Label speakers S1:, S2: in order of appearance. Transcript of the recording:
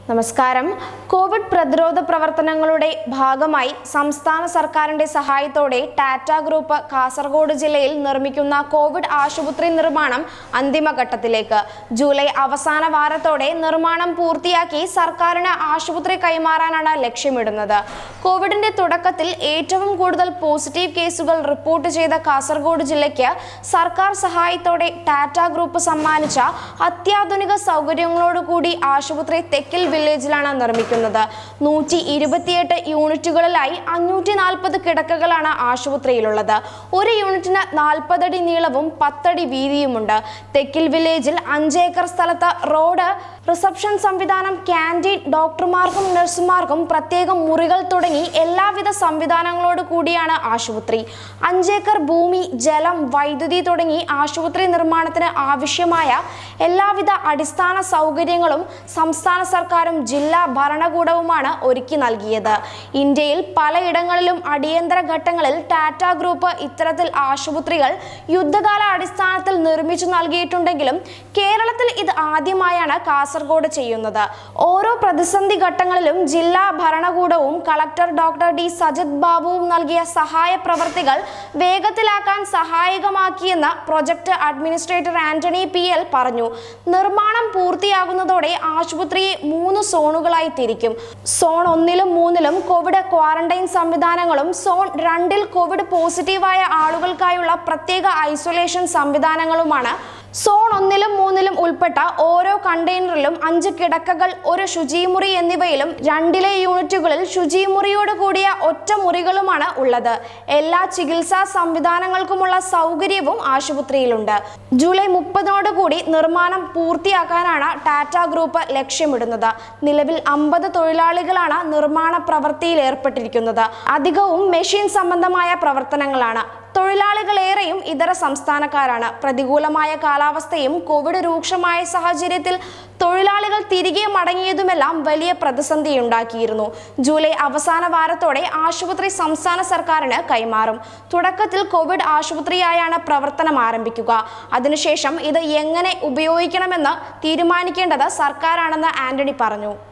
S1: നമസ്കാരം കോവിഡ് പ്രതിരോധ പ്രവർത്തനങ്ങളുടെ ഭാഗമായി സംസ്ഥാന സർക്കാരിന്റെ സഹായത്തോടെ ടാറ്റ ഗ്രൂപ്പ് കാസർഗോഡ് ജില്ലയിൽ നിർമ്മിക്കുന്ന കോവിഡ് ആശുപത്രി നിർമ്മാണം അന്തിമഘട്ടത്തിലേക്ക് ജൂലൈ അവസാന വാരത്തോടെ നിർമ്മാണം പൂർത്തിയാക്കി സർക്കാരിന് ആശുപത്രി കൈമാറാനാണ് ലക്ഷ്യമിടുന്നത് കോവിഡിന്റെ തുടക്കത്തിൽ ഏറ്റവും കൂടുതൽ പോസിറ്റീവ് കേസുകൾ റിപ്പോർട്ട് ചെയ്ത കാസർഗോഡ് ജില്ലയ്ക്ക് സർക്കാർ സഹായത്തോടെ ടാറ്റ ഗ്രൂപ്പ് സമ്മാനിച്ച അത്യാധുനിക സൗകര്യങ്ങളോടുകൂടി ആശുപത്രി തെക്കിൽ വില്ലേജിലാണ് നിർമ്മിക്കുന്നത് നൂറ്റി ഇരുപത്തിയെട്ട് യൂണിറ്റുകളിലായി അഞ്ഞൂറ്റി നാൽപ്പത് കിടക്കകളാണ് ആശുപത്രിയിലുള്ളത് ഒരു യൂണിറ്റിന് നാൽപ്പതടി നീളവും പത്തടി വീതിയുമുണ്ട് തെക്കിൽ വില്ലേജിൽ അഞ്ചേക്കർ സ്ഥലത്ത് റോഡ് റിസപ്ഷൻ സംവിധാനം ക്യാൻറ്റീൻ ഡോക്ടർമാർക്കും നഴ്സുമാർക്കും പ്രത്യേകം മുറികൾ തുടങ്ങി എല്ലാവിധ സംവിധാനങ്ങളോട് കൂടിയാണ് ആശുപത്രി അഞ്ചേക്കർ ഭൂമി ജലം വൈദ്യുതി തുടങ്ങി ആശുപത്രി നിർമ്മാണത്തിന് ആവശ്യമായ എല്ലാവിധ അടിസ്ഥാന സൗകര്യങ്ങളും സംസ്ഥാന സർക്കാരും ജില്ലാ ഭരണകൂടവുമാണ് ഒരുക്കി നൽകിയത് ഇന്ത്യയിൽ പലയിടങ്ങളിലും അടിയന്തര ഘട്ടങ്ങളിൽ ടാറ്റ ഗ്രൂപ്പ് ഇത്തരത്തിൽ ആശുപത്രികൾ യുദ്ധകാല അടിസ്ഥാനത്തിൽ നിർമ്മിച്ചു നൽകിയിട്ടുണ്ടെങ്കിലും കേരളത്തിൽ ഇത് ആദ്യമായാണ് കാസർഗോഡ് ചെയ്യുന്നത് ഓരോ പ്രതിസന്ധി ഘട്ടങ്ങളിലും ജില്ലാ ഭരണകൂടവും കളക്ടർ ഡോക്ടർ ഡി സജിത് ബാബുവും നൽകിയ സഹായ പ്രവർത്തികൾ വേഗത്തിലാക്കാൻ സഹായകമാക്കിയെന്ന് project administrator Antony P L പറഞ്ഞു നിർമ്മാണം പൂർത്തിയാകുന്നതോടെ ആശുപത്രിയെ മൂന്ന് സോണുകളായി തിരിക്കും സോൺ ഒന്നിലും മൂന്നിലും കോവിഡ് ക്വാറന്റൈൻ സംവിധാനങ്ങളും സോൺ രണ്ടിൽ കോവിഡ് പോസിറ്റീവായ ആളുകൾക്കായുള്ള പ്രത്യേക ഐസൊലേഷൻ സംവിധാനങ്ങളുമാണ് സോൺ ഒന്നിലും മൂന്നിലും ഉൾപ്പെട്ട ഓരോ കണ്ടെയ്നറിലും അഞ്ച് കിടക്കകൾ ഒരു ശുചിമുറി എന്നിവയിലും രണ്ടിലെ യൂണിറ്റുകളിൽ ശുചിമുറിയോട് കൂടിയ ഒറ്റ മുറികളുമാണ് ഉള്ളത് എല്ലാ ചികിത്സാ സംവിധാനങ്ങൾക്കുമുള്ള സൗകര്യവും ആശുപത്രിയിലുണ്ട് ജൂലൈ മുപ്പതിനോട് കൂടി നിർമ്മാണം പൂർത്തിയാക്കാനാണ് ടാറ്റ ഗ്രൂപ്പ് ലക്ഷ്യമിടുന്നത് നിലവിൽ അമ്പത് തൊഴിലാളികളാണ് നിർമ്മാണ പ്രവൃത്തിയിൽ ഏർപ്പെട്ടിരിക്കുന്നത് അധികവും മെഷീൻ സംബന്ധമായ പ്രവർത്തനങ്ങളാണ് തൊഴിലാളികളേറെയും ഇതര സംസ്ഥാനക്കാരാണ് പ്രതികൂലമായ കാലാവസ്ഥയും കോവിഡ് രൂക്ഷമായ സാഹചര്യത്തിൽ തൊഴിലാളികൾ തിരികെ മടങ്ങിയതുമെല്ലാം വലിയ പ്രതിസന്ധിയുണ്ടാക്കിയിരുന്നു ജൂലൈ അവസാന വാരത്തോടെ ആശുപത്രി സംസ്ഥാന സർക്കാരിന് കൈമാറും തുടക്കത്തിൽ കോവിഡ് ആശുപത്രിയായാണ് പ്രവർത്തനം ആരംഭിക്കുക അതിനുശേഷം ഇത് എങ്ങനെ ഉപയോഗിക്കണമെന്ന് തീരുമാനിക്കേണ്ടത് സർക്കാരാണെന്ന് ആന്റണി പറഞ്ഞു